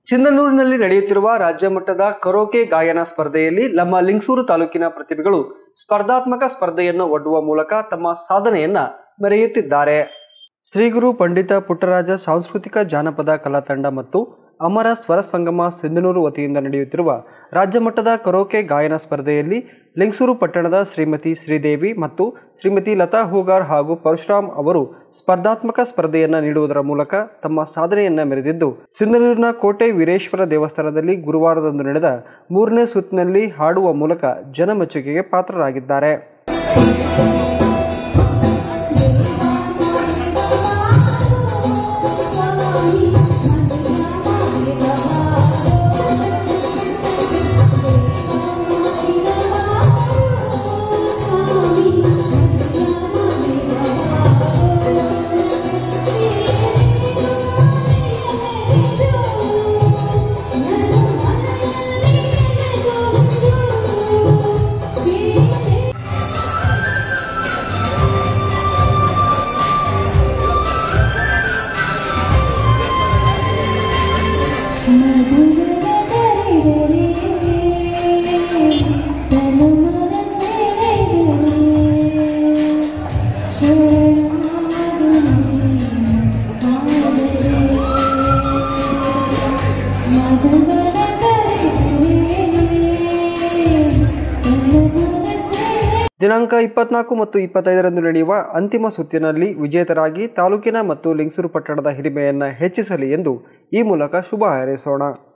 ಸಿಂಧನೂರಿನಲ್ಲಿ ನಡೆಯುತ್ತಿರುವ ರಾಜ್ಯ ಮಟ್ಟದ ಕರೋಕೆ ಗಾಯನ ಸ್ಪರ್ಧೆಯಲ್ಲಿ ನಮ್ಮ ಲಿಂಗಸೂರು ತಾಲೂಕಿನ ಪ್ರತಿಭೆಗಳು ಸ್ಪರ್ಧಾತ್ಮಕ ಸ್ಪರ್ಧೆಯನ್ನು ಒಡ್ಡುವ ಮೂಲಕ ತಮ್ಮ ಸಾಧನೆಯನ್ನ ಮೆರೆಯುತ್ತಿದ್ದಾರೆ ಶ್ರೀಗುರು ಪಂಡಿತ ಪುಟ್ಟರಾಜ ಸಾಂಸ್ಕೃತಿಕ ಜಾನಪದ ಕಲಾ ತಂಡ ಮತ್ತು ಅಮರ ಸ್ವರ ಸಂಗಮ ಸಿಂಧನೂರು ವತಿಯಿಂದ ನಡೆಯುತ್ತಿರುವ ರಾಜ್ಯ ಮಟ್ಟದ ಕರೋಕೆ ಗಾಯನ ಸ್ಪರ್ಧೆಯಲ್ಲಿ ಲಿಂಗಸೂರು ಪಟ್ಟಣದ ಶ್ರೀಮತಿ ಶ್ರೀದೇವಿ ಮತ್ತು ಶ್ರೀಮತಿ ಲತಾ ಹೂಗಾರ್ ಹಾಗೂ ಪರಶುರಾಮ್ ಅವರು ಸ್ಪರ್ಧಾತ್ಮಕ ಸ್ಪರ್ಧೆಯನ್ನು ನೀಡುವುದರ ಮೂಲಕ ತಮ್ಮ ಸಾಧನೆಯನ್ನ ಮೆರೆದಿದ್ದು ಸಿಂಧನೂರಿನ ಕೋಟೆ ವೀರೇಶ್ವರ ದೇವಸ್ಥಾನದಲ್ಲಿ ಗುರುವಾರದಂದು ನಡೆದ ಮೂರನೇ ಸುತ್ತಿನಲ್ಲಿ ಹಾಡುವ ಮೂಲಕ ಜನಮೆಚ್ಚುಗೆಗೆ ಪಾತ್ರರಾಗಿದ್ದಾರೆ ದಿನಾಂಕ ಇಪ್ಪತ್ನಾಲ್ಕು ಮತ್ತು ಇಪ್ಪತ್ತೈದರಂದು ನಡೆಯುವ ಅಂತಿಮ ಸುತ್ತಿನಲ್ಲಿ ವಿಜೇತರಾಗಿ ತಾಲೂಕಿನ ಮತ್ತು ಲಿಂಗಸೂರು ಪಟ್ಟಣದ ಹಿರಿಮೆಯನ್ನು ಹೆಚ್ಚಿಸಲಿ ಎಂದು ಈ ಮೂಲಕ ಶುಭ ಹಾರೈಸೋಣ